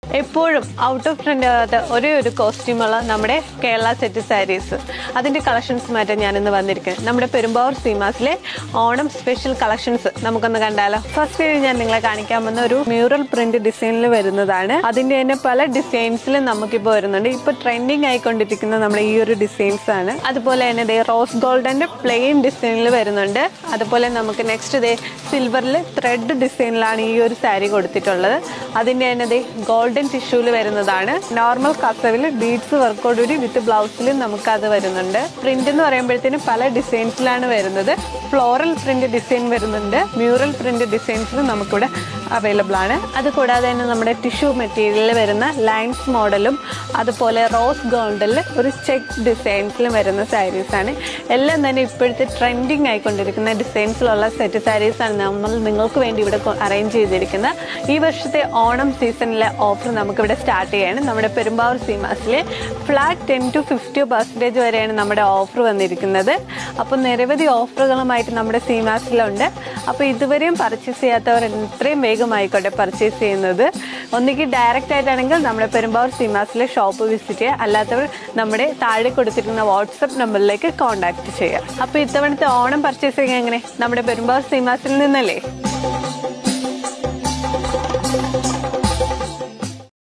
എപ്പോഴും out of trend ആകാത്ത ഒരേ ഒരു കോസ്റ്റ്യൂമുള്ള നമ്മുടെ കേരള സെറ്റ് സാരീസ് അതിന്റെ കളക്ഷൻസ് മാറ്റാൻ ഞാൻ ഇന്ന് വന്നിരിക്കുന്നത് നമ്മുടെ പെരുമ്പാവൂർ സീമാസിലെ ഓണം സ്പെഷ്യൽ കളക്ഷൻസ് നമുക്കൊന്ന് കണ്ടാലോ ഫസ്റ്റ് ഞാൻ നിങ്ങളെ കാണിക്കാൻ വന്ന ഒരു മ്യൂറൽ പ്രിന്റ് ഡിസൈനിൽ വരുന്നതാണ് അതിന്റെ തന്നെ പല ഡിസൈൻസിലും നമുക്കിപ്പോൾ വരുന്നുണ്ട് ഇപ്പൊ ട്രെൻഡിങ് ആയിക്കൊണ്ടിരിക്കുന്ന നമ്മുടെ ഈ ഒരു ഡിസൈൻസ് ആണ് അതുപോലെ തന്നെ ദേ റോസ് ഗോൾഡന്റെ പ്ലെയിൻ ഡിസൈനിൽ വരുന്നുണ്ട് അതുപോലെ നമുക്ക് നെക്സ്റ്റ് ദേ സിൽവറിൽ ത്രെഡ് ഡിസൈനിലാണ് ഈ ഒരു സാരി കൊടുത്തിട്ടുള്ളത് അതിന്റെ തന്നെ ദേ ഗോൾഡൻ ടിഷ്യൂല് വരുന്നതാണ് നോർമൽ കസവിൽ ബീഡ്സ് വർക്കോടുകൂടി വിത്ത് ബ്ലൗസിലും നമുക്ക് അത് വരുന്നുണ്ട് പ്രിന്റ് എന്ന് പറയുമ്പോഴത്തേനും പല ഡിസൈൻസിലാണ് വരുന്നത് ഫ്ലോറൽ പ്രിന്റ് ഡിസൈൻ വരുന്നുണ്ട് മ്യൂറൽ പ്രിന്റ് ഡിസൈൻസിലും നമുക്കിവിടെ അവൈലബിൾ ആണ് അത് കൂടാതെ തന്നെ നമ്മുടെ ടിഷ്യൂ മെറ്റീരിയലിൽ വരുന്ന ലൈൻസ് മോഡലും അതുപോലെ റോസ് ഗോൾഡിൽ ഒരു ചെക്ക് ഡിസൈൻസിലും വരുന്ന സാരീസ് ആണ് എല്ലാം തന്നെ ഇപ്പോഴത്തെ ട്രെൻഡിങ് ആയിക്കൊണ്ടിരിക്കുന്ന ഡിസൈൻസിലുള്ള സെറ്റ് സാരീസ് ആണ് നമ്മൾ നിങ്ങൾക്ക് വേണ്ടി ഇവിടെ അറേഞ്ച് ചെയ്തിരിക്കുന്ന ഈ വർഷത്തെ ഓണം സീസണിലെ ഓഫർ നമുക്കിവിടെ സ്റ്റാർട്ട് ചെയ്യാണ് നമ്മുടെ പെരുമ്പാവൂർ സീമാസിലെ flat ten to fifty percentage വരെയാണ് നമ്മുടെ ഓഫർ വന്നിരിക്കുന്നത് അപ്പോൾ നിരവധി ഓഫറുകളുമായിട്ട് നമ്മുടെ സീമാസിലുണ്ട് അപ്പോൾ ഇതുവരെയും പർച്ചേസ് ചെയ്യാത്തവർ എത്രയും വേഗമായിക്കോട്ടെ പർച്ചേസ് ചെയ്യുന്നത് ഒന്നുകിൽ ഡയറക്റ്റ് ആയിട്ടാണെങ്കിൽ നമ്മുടെ പെരുമ്പാവൂർ സീമാസിലെ ഷോപ്പ് വിസിറ്റ് ചെയ്യുക അല്ലാത്തവർ നമ്മുടെ താഴെ കൊടുത്തിരിക്കുന്ന വാട്സപ്പ് നമ്പറിലേക്ക് കോൺടാക്ട് ചെയ്യുക അപ്പോൾ ഇത്തവണത്തെ ഓണം പർച്ചേസിങ് എങ്ങനെ നമ്മുടെ പെരുമ്പാവൂർ സീമാസിൽ നിന്നല്ലേ